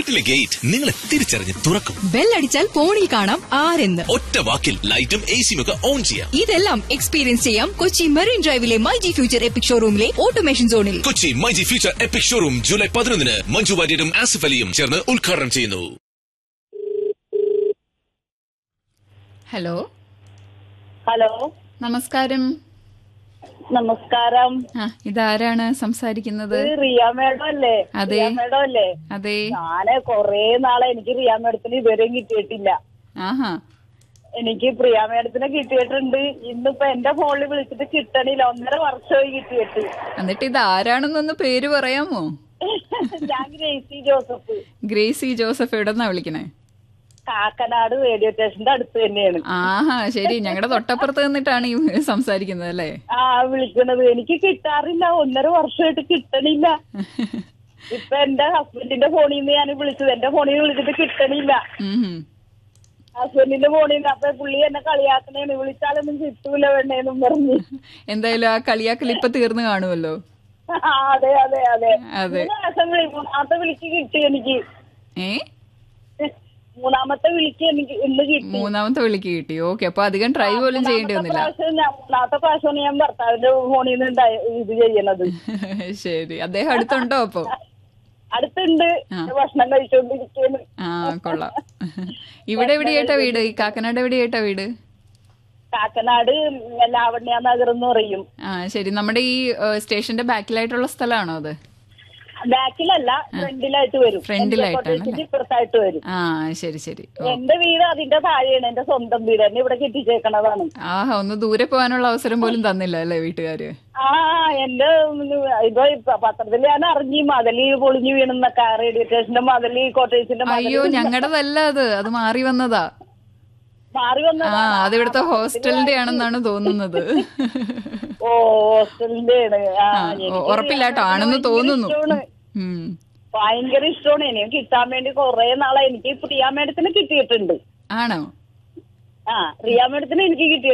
വീട്ടിലെ ഗേറ്റ് നിങ്ങളെ തിരിച്ചറിഞ്ഞ് തുറക്കും ബെല്ലടിച്ചാൽ ഫോണിൽ കാണാം ആരെന്ന് ഒറ്റ വാക്കിൽ ലൈറ്റും എ സിയും ഒക്കെ ഓൺ ചെയ്യാം ഇതെല്ലാം എക്സ്പീരിയൻസ് ചെയ്യാം കൊച്ചി മെറീൻ ഡ്രൈവിലെ മൈ ജി ഫ്യൂച്ചർ എപ്പിക് ഷോറൂമിലെ ഓട്ടോമേഷൻ സോണിൽ Kochi my G future epic showroom July പതിനൊന്നിന് മഞ്ജു വാര്യരും ആസിഫ് അലിയും ചേർന്ന് ഉദ്ഘാടനം ചെയ്യുന്നു ഹലോ ഹലോ നമസ്കാരം നമസ്കാരം ആ ഇതാരാണ് സംസാരിക്കുന്നത് ഇത് റിയ മേഡം അല്ലേ അതെ. റിയ മേഡം അല്ലേ അതെ ഞാന് കൊറേ നാളെ എനിക്ക് റിയ മേഡത്തിന് ഇതുവരെയും കിട്ടിയിട്ടില്ല ആഹാ എനിക്ക് പ്രിയ മേഡത്തിനെ കിട്ടിയിട്ടുണ്ട് ഇന്നിപ്പോ എന്റെ ഫോണിൽ വിളിച്ചിട്ട് കിട്ടണില്ല ഒന്നര വർഷമായി കിട്ടിയിട്ട് എന്നിട്ട് ഇത് ആരാണെന്നൊന്ന് പേര് പറയാമോ ഞാൻ ഗ്രേസി ജോസഫ് ഗ്രേസി ജോസഫ് എവിടെന്നാ വിളിക്കണേ കാക്കനാട് റേഡിയോ സ്റ്റേഷന്റെ അടുത്ത് തന്നെയാണ് ആഹാ ശരി ഞങ്ങളുടെ തൊട്ടപ്പുറത്ത് നിന്നിട്ടാണ് ഈ സംസാരിക്കുന്നത് അല്ലേ ആ വിളിക്കണത് എനിക്ക് കിട്ടാറില്ല ഒന്നര വർഷമായിട്ട് കിട്ടണില്ല ഇപ്പൊ എന്റെ ഹസ്ബൻഡിന്റെ ഫോണിൽ നിന്ന് ഞാൻ വിളിച്ചത് എന്റെ ഫോണിൽ നിന്ന് വിളിച്ചിട്ട് കിട്ടണില്ല ഉം ഹും. ഹസ്ബൻഡിന്റെ ഫോണിൽ നിന്ന് അപ്പൊ പുള്ളി എന്നെ കളിയാക്കണേന്ന് വിളിച്ചാലൊന്നും കിട്ടൂല വേണ്ടേന്നും പറഞ്ഞു എന്തായാലും ആ കളിയാക്കൽ ഇപ്പൊ തീർന്നു കാണുമല്ലോ ആ, അതെ അതെ അതെ അതെ. മൂന്ന് പ്രാവശ്യം വിളി മൂന്നാമത്തെ വിളിക്ക് കിട്ടി എനിക്ക് ഏ മൂന്നാമത്തെ വിളിക്ക് എനിക്ക് ഇന്ന് കിട്ടി മൂന്നാമത്തെ വിളിക്ക് കിട്ടി ഓക്കെ അപ്പൊ അധികം ട്രൈ പോലും ചെയ്യേണ്ടി മൂന്നാമത്തെ വന്നില്ല പ്രാവശ്യം ഞാൻ മൂന്നാമത്തെ പ്രാവശ്യമാണ് ഞാൻ ഭർത്താവിന്റെ ഫോണിൽ നിന്ന് ഉണ്ടായ- ഇത് ചെയ്യണത് ശരി അദ്ദേഹം അടുത്തുണ്ടോ അപ്പൊ അടുത്തുണ്ട് ആ. ഭക്ഷണം കഴിച്ചോണ്ടിരിക്കുന്നു ആ കൊള്ളാം ഇവിടെ എവിടെയായിട്ടാ വീട് ഈ കാക്കനാട് എവിടെയായിട്ടാ വീട് കാക്കനാട് ലാവണ്യ നഗർ എന്ന് പറയും ആ ശരി നമ്മുടെ ഈ ഏഹ്, സ്റ്റേഷന്റെ ബാക്കിലായിട്ടുള്ള സ്ഥലമാണോ അത് ബാക്കിലല്ല ഫ്രണ്ടിലായിട്ട് വരും ഫ്രണ്ടിലായിട്ടാണ് എന്റെ കൊട്ടേഷന്റെ ഇപ്പുറത്തായിട്ട് വരും ആ ശരി ശരി ഓ. എന്റെ വീട് അതിന്റെ താഴെയാണ് എന്റെ സ്വന്തം വീട് എന്നെ ഇവിടെ കെട്ടിച്ചേക്കണതാണ് ആഹാ ഒന്ന് ദൂരെ പോകാനുള്ള അവസരം പോലും തന്നില്ല അല്ലേ വീട്ടുകാര് ആ എന്റെ ഇപ്പൊ ഇപ്പൊ പത്രത്തിൽ ഞാൻ അറിഞ്ഞു മതലി പൊളിഞ്ഞു വീണെന്നൊക്കെ റേഡിയോ സ്റ്റേഷന്റെ മതലി കോട്ടേഴ്സിന്റെ അയ്യോ ഞങ്ങളുടേതല്ല അത് അത് മാറി വന്നതാ മാറി വന്ന ആ അത് ഇവിടുത്തെ ഹോസ്റ്റലിന്റെ ആണെന്നാണ് തോന്നുന്നത് ഓ ഹോസ്റ്റലിന്റെ ആണ് ആ, ആ എനിക്ക് ഉ- ഉറപ്പില്ല കേട്ടോ ആണെന്ന് ഭയങ്കര തോന്നുന്നു ഇഷ്ടമാണ്. ഉം ഭയങ്കര ഇഷ്ടമാണ് എനിക്ക് കിട്ടാൻ വേണ്ടി കൊറേ നാളെ എനിക്ക് പ്രിയ മേഡത്തിന് കിട്ടിയിട്ടുണ്ട് ആണോ ആ റിയ മേഡത്തിന് എനിക്ക് കിട്ടിയിട്ടുണ്ട്